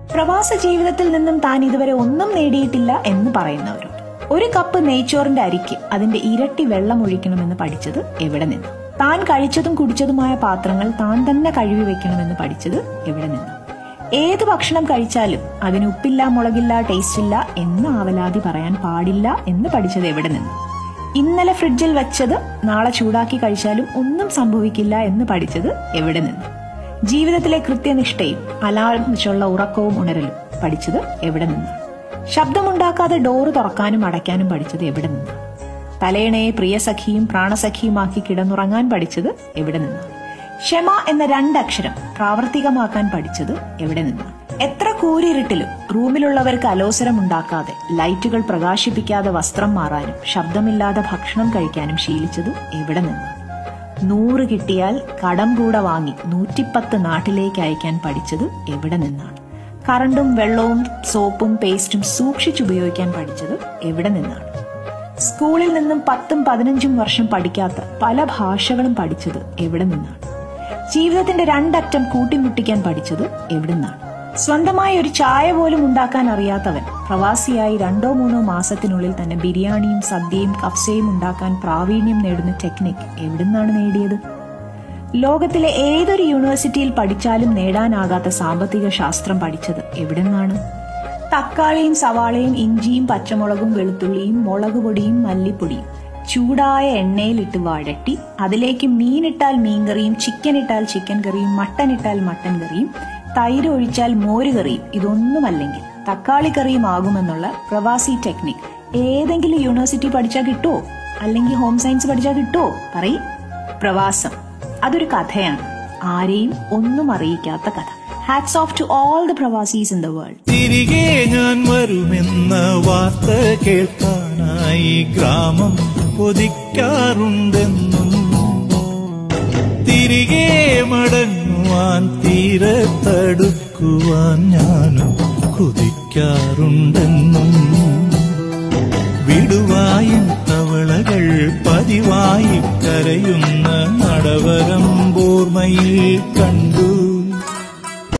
പ്രവാസ ജീവിതത്തിൽ നിന്നും താൻ ഇതുവരെ ഒന്നും നേടിയിട്ടില്ല എന്ന് പറയുന്നവരുണ്ട് ഒരു കപ്പ് നെയ്ച്ചോറിന്റെ അരിക്ക് അതിന്റെ ഇരട്ടി വെള്ളം ഒഴിക്കണമെന്ന് പഠിച്ചത് എവിടെ നിന്ന് താൻ കഴിച്ചതും കുടിച്ചതുമായ പാത്രങ്ങൾ താൻ തന്നെ കഴുകി വെക്കണമെന്ന് പഠിച്ചത് എവിടെ നിന്ന് ഏത് ഭക്ഷണം കഴിച്ചാലും അതിന് ഉപ്പില്ല മുളകില്ല ടേസ്റ്റ് ഇല്ല എന്ന് ആവലാതി പറയാൻ പാടില്ല എന്ന് പഠിച്ചത് എവിടെ നിന്ന് ഇന്നലെ ഫ്രിഡ്ജിൽ വെച്ചത് നാളെ ചൂടാക്കി കഴിച്ചാലും ഒന്നും സംഭവിക്കില്ല എന്ന് പഠിച്ചത് എവിടെ നിന്ന് ജീവിതത്തിലെ കൃത്യനിഷ്ഠയും അലാറം വെച്ചുള്ള ഉറക്കവും ഉണരലും പഠിച്ചത് എവിടെ നിന്ന് ശബ്ദമുണ്ടാക്കാതെ ഡോറ് തുറക്കാനും അടയ്ക്കാനും പഠിച്ചത് എവിടെ നിന്ന് തലയണയെ പ്രിയസഖിയും പ്രാണസഖിയുമാക്കി കിടന്നുറങ്ങാൻ പഠിച്ചത് എവിടെ നിന്ന് ക്ഷമ എന്ന രണ്ടക്ഷരം പ്രാവർത്തികമാക്കാൻ പഠിച്ചത് എവിടെ നിന്ന് എത്ര കൂരിരുട്ടിലും റൂമിലുള്ളവർക്ക് അലോസരമുണ്ടാക്കാതെ ലൈറ്റുകൾ പ്രകാശിപ്പിക്കാതെ വസ്ത്രം മാറാനും ശബ്ദമില്ലാതെ ഭക്ഷണം കഴിക്കാനും ശീലിച്ചത് എവിടെ നിന്ന് നൂറ് കിട്ടിയാൽ കടം കൂടെ വാങ്ങി നൂറ്റിപ്പത്ത് നാട്ടിലേക്ക് അയക്കാൻ പഠിച്ചത് എവിടെ നിന്നാണ് കറണ്ടും വെള്ളവും സോപ്പും പേസ്റ്റും സൂക്ഷിച്ചുപയോഗിക്കാൻ പഠിച്ചത് എവിടെ നിന്നാണ് സ്കൂളിൽ നിന്നും പത്തും പതിനഞ്ചും വർഷം പഠിക്കാത്ത പല ഭാഷകളും പഠിച്ചത് എവിടെ നിന്നാണ് ജീവിതത്തിന്റെ രണ്ടറ്റം കൂട്ടിമുട്ടിക്കാൻ പഠിച്ചത് എവിടെ നിന്നാണ് സ്വന്തമായി ഒരു ചായ പോലും ഉണ്ടാക്കാൻ അറിയാത്തവൻ പ്രവാസിയായി രണ്ടോ മൂന്നോ മാസത്തിനുള്ളിൽ തന്നെ ബിരിയാണിയും സദ്യയും കഫ്സയും ഉണ്ടാക്കാൻ പ്രാവീണ്യം നേടുന്ന ടെക്നിക് എവിടുന്നാണ് നേടിയത് ലോകത്തിലെ ഏതൊരു യൂണിവേഴ്സിറ്റിയിൽ പഠിച്ചാലും നേടാനാകാത്ത സാമ്പത്തിക ശാസ്ത്രം പഠിച്ചത് എവിടുന്നാണ് തക്കാളിയും സവാളയും ഇഞ്ചിയും പച്ചമുളകും വെളുത്തുള്ളിയും മുളക് പൊടിയും മല്ലിപ്പൊടിയും ചൂടായ എണ്ണയിലിട്ട് വഴട്ടി അതിലേക്ക് മീനിട്ടാൽ മീൻകറിയും ചിക്കൻ ഇട്ടാൽ ചിക്കൻ കറിയും മട്ടൻ ഇട്ടാൽ മട്ടൻ കറിയും തൈര് ഒഴിച്ചാൽ മോര് കറിയും ഇതൊന്നുമല്ലെങ്കിൽ തക്കാളി കറിയും ആകുമെന്നുള്ള പ്രവാസി ടെക്നിക് ഏതെങ്കിലും യൂണിവേഴ്സിറ്റി പഠിച്ചാൽ കിട്ടുമോ അല്ലെങ്കിൽ ഹോം സയൻസ് പഠിച്ചാൽ കിട്ടുമോ പറയും പ്രവാസം അതൊരു കഥയാണ് ആരെയും ഒന്നും അറിയിക്കാത്ത കഥ hats off to all the pravasis in the world തിരികെ ഞാൻ വരുമെന്ന വാർത്ത കേൾക്കാനായി ഗ്രാമം കൊതിക്കാറുണ്ടെന്നും തിരികെ മടങ്ങുവാൻ തീരത്തടുക്കുവാൻ ഞാനും കൊതിക്കാറുണ്ടെന്നും